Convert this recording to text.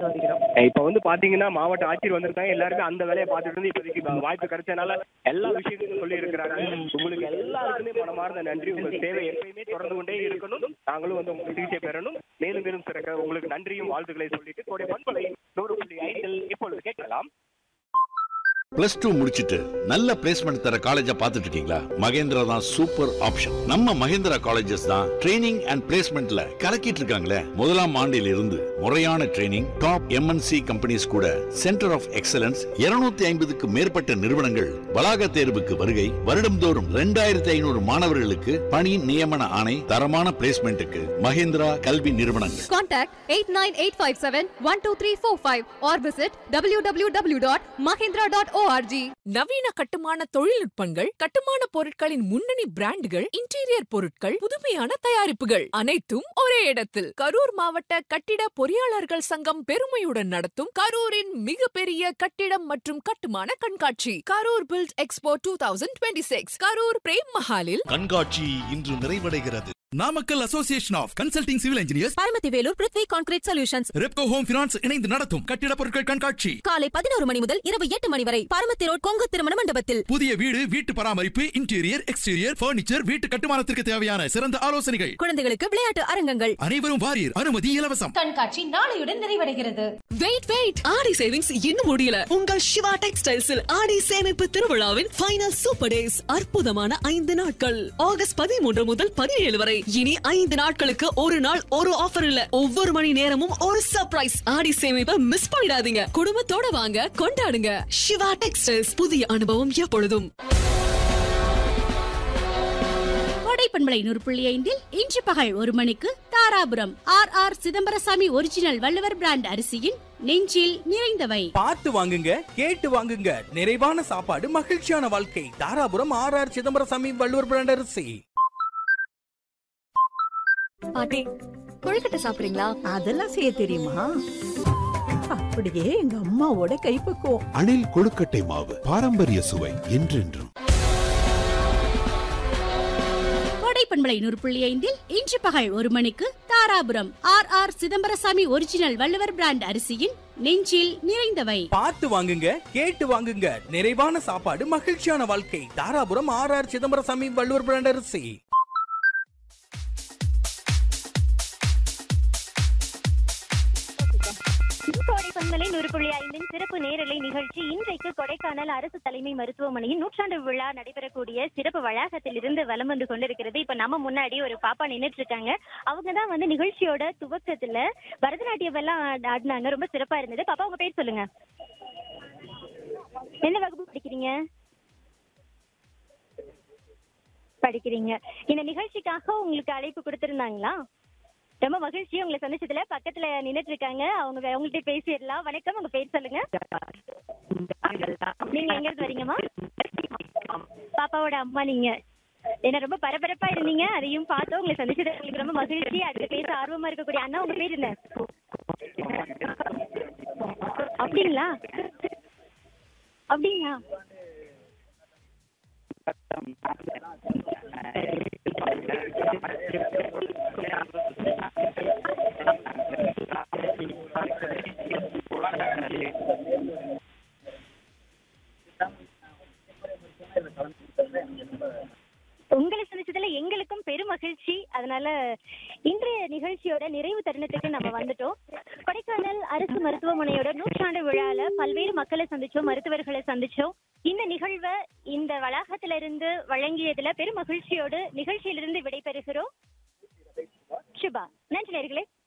பார்த்து வருகிறோம் இப்போ வந்து பாத்தீங்கன்னா மாவட்ட ஆட்சியர் வந்திருக்காங்க எல்லாருமே அந்த வேலையை பார்த்துட்டு இருந்து இப்போதைக்கு வா- வாய்ப்பு கிடைச்சனால எல்லா விஷயங்களும் சொல்லி இருக்கிறாங்க உங்களுக்கு எல்லாருக்குமே மனமார்ந்த நன்றி உங்கள் சேவை எப்பயுமே தொடர்ந்து கொண்டே இருக்கணும் நாங்களும் வந்து உங்க சிகிச்சை பெறணும் மேலும் மேலும் சிறக்க உங்களுக்கு நன்றியும் வாழ்த்துக்களை சொல்லிட்டு கோடை பண்பலை நூறு புள்ளி ஐந்தில் இப்பொழுது கேட்கலாம் பிளஸ் டூ முடிச்சிட்டு நல்ல பிளேஸ்மெண்ட் தர காலேஜா பார்த்துட்டு இருக்கீங்களா மகேந்திரா தான் சூப்பர் ஆப்ஷன் நம்ம மகேந்திரா காலேஜஸ் தான் ட்ரைனிங் அண்ட் பிளேஸ்மெண்ட்ல கலக்கிட்டு இருக்காங்களே முதலாம் ஆண்டில் இருந்து முறையான ட்ரைனிங் டாப் எம்என்சி கம்பெனிஸ் கூட சென்டர் ஆஃப் எக்ஸலன்ஸ் 250 ஐம்பதுக்கு மேற்பட்ட நிறுவனங்கள் வளாக தேர்வுக்கு வருகை வருடம்தோறும் ரெண்டாயிரத்தி ஐநூறு மாணவர்களுக்கு பணி நியமன ஆணை தரமான பிளேஸ்மெண்ட்டுக்கு மகேந்திரா கல்வி நிறுவனங்கள் Contact 89857-12345 or visit www.mahindra.org. நவீன கட்டுமான தொழில்நுட்பங்கள் கட்டுமான பொருட்களின் முன்னணி பிராண்டுகள் இன்டீரியர் பொருட்கள் புதுமையான தயாரிப்புகள் அனைத்தும் ஒரே இடத்தில் கரூர் மாவட்ட கட்டிட பொறியாளர்கள் சங்கம் பெருமையுடன் நடத்தும் கரூரின் மிகப்பெரிய கட்டிடம் மற்றும் கட்டுமான கண்காட்சி Karur build expo two thousand twenty six Karur Prem மஹாலில் கண்காட்சி இன்று நிறைவடைகிறது Namakkal association of consulting civil engineers Paramathi Velur Prithvi concrete solutions Repco home finance இணைந்து நடத்தும் கட்டிட பொருட்கள் கண்காட்சி காலை பதினோரு மணி முதல் இரவு எட்டு மணி வரை பரமத்தி ரோட் கொங்கு திருமண மண்டபத்தில் புதிய வீடு வீட்டு பராமரிப்பு இன்டீரியர் எக்ஸ்டீரியர் பர்னிச்சர் வீட்டு கட்டுமானத்திற்கு தேவையான சிறந்த ஆலோசனைகள் குழந்தைகளுக்கு விளையாட்டு அரங்கங்கள் அனைவரும் வாரியர் அனுமதி இலவசம் கண்காட்சி நாளையுடன் நிறைவடைகிறது வெயிட் வெயிட் ஆடி சேவிங்ஸ் இன்னும் முடியல உங்கள் சிவா டெக்ஸ்டைல்ஸில் ஆடி சேமிப்பு திருவிழாவின் ஃபைனல் சூப்பர் டேஸ் அற்புதமான ஐந்து நாட்கள் ஆகஸ்ட் பதிமூன்று முதல் பதினேழு வரை இனி ஐந்து நாட்களுக்கு ஒரு நாள் ஒரு ஆஃபர் இல்ல ஒவ்வொரு மணி நேரமும் ஒரு சர்ப்ரைஸ் ஆடி சேமிப்பை மிஸ் பண்ணிடாதீங்க குடும்பத்தோட வாங்க கொண்டாடுங்க சிவா டெக்ஸ்டைல்ஸ் புதிய அனுபவம் எப்பொழுதும் கோடை பண்பலை நூறு புள்ளி ஐந்தில் இன்று பகல் ஒரு மணிக்கு Dharapuram R R Chidambarasamy original Valluvar brand அரிசியின் நெஞ்சில் நிறைந்தவை பார்த்து வாங்குங்க கேட்டு வாங்குங்க நிறைவான சாப்பாடு மகிழ்ச்சியான வாழ்க்கை Dharapuram R R Chidambarasamy Valluvar brand அரிசி பாட்டி கொழுக்கட்டை சாப்பிடுறீங்களா அதெல்லாம் செய்ய தெரியுமா அப்படியே எங்க அம்மாவோட கைப்பக்குவம் அணில் கொழுக்கட்டை மாவு பாரம்பரிய சுவை என்றென்றும் கோடை பண்பலை நூறு புள்ளி ஐந்தில் இன்று பகல் ஒரு மணிக்கு Dharapuram R R Chidambarasamy original Valluvar brand அரிசியின் நெஞ்சில் நிறைந்தவை பார்த்து வாங்குங்க கேட்டு வாங்குங்க நிறைவான சாப்பாடு மகிழ்ச்சியான வாழ்க்கை Dharapuram R R Chidambarasamy Valluvar brand அரிசி கோடை பண்பலை நூறு புள்ளி ஐந்தின் சிறப்பு நேரலை நிகழ்ச்சி இன்றைக்கு கொடைக்கானல் அரசு தலைமை மருத்துவமனையின் நூற்றாண்டு விழா நடைபெறக்கூடிய சிறப்பு வளாகத்தில் இருந்து வலம் வந்து கொண்டிருக்கிறது இப்ப நம்ம முன்னாடி ஒரு பாப்பா நின்னுட்டு இருக்காங்க அவங்க தான் வந்து நிகழ்ச்சியோட துவக்கத்துல பரதநாட்டியம் எல்லாம் ஆட- ஆடினாங்க ரொம்ப சிறப்பா இருந்தது பாப்பா உங்க பேர் சொல்லுங்க என்ன வகுப்பு படிக்கிறீங்க படிக்கிறீங்க இந்த நிகழ்ச்சிக்காக உங்களுக்கு அழைப்பு கொடுத்திருந்தாங்களா ரொம்ப மகிழ்ச்சி உங்களை சந்திச்சதுல பக்கத்துல நின்னுட்டு இருக்காங்க அவங்க அவங்கள்ட்ட பேசிடலாம் வணக்கம் உங்க பேர் சொல்லுங்க நீங்க எங்க இருந்து வரீங்கம்மா பாப்பாவோட அம்மா நீங்க என்ன ரொம்ப பரபரப்பா இருந்தீங்க அதையும் பார்த்தோம் உங்களை சந்திச்சது உங்களுக்கு ரொம்ப மகிழ்ச்சி அடுத்து பேச ஆர்வமா இருக்கக்கூடிய அண்ணா உங்க பேர் என்ன அப்படிங்களா அப்படிங்களா உங்களை சந்திச்சதுல எங்களுக்கும் பெரும் மகிழ்ச்சி அதனால இன்றைய நிகழ்ச்சியோட நிறைவு தருணத்துக்கு நம்ம வந்துட்டோம் கொடைக்கானல் அரசு மருத்துவமனையோட நூற்றாண்டு விழால பல்வேறு மக்களை சந்திச்சோம் மருத்துவர்களை சந்திச்சோம் இந்த நிகழ்வை இந்த வளாகத்தில இருந்து வழங்கியதுல பெரும் மகிழ்ச்சியோடு நிகழ்ச்சியிலிருந்து விடைபெறுகிறோம் சுபா நன்றி நேர்களே